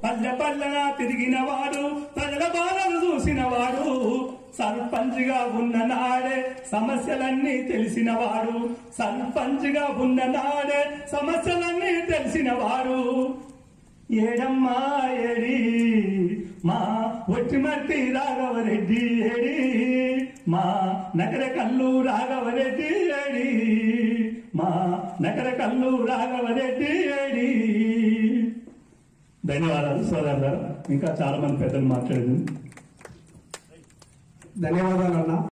పల్లె పల్లెన తిరిగిన వాడు ప్రజల బాధలు చూసిన వాడు సర్పంచ్గా ఉన్న నాడే సమస్యలన్నీ తెలిసిన వాడు సర్పంచ్గా ఉన్న నాడే సమస్యలన్నీ తెలిసిన వాడు ఏడమ్మా ఏడి మా ఒట్టిమర్తి రాఘవరెడ్డి ఏడి మా నగర కల్లు రాఘవరెడ్డి ఏడి మా నగర కల్లు రాఘవరెడ్డి ఏడి ధన్యవాదాలు సోదరు ఇంకా చాలా మంది పెద్దలు మాట్లాడింది ధన్యవాదాలు అన్న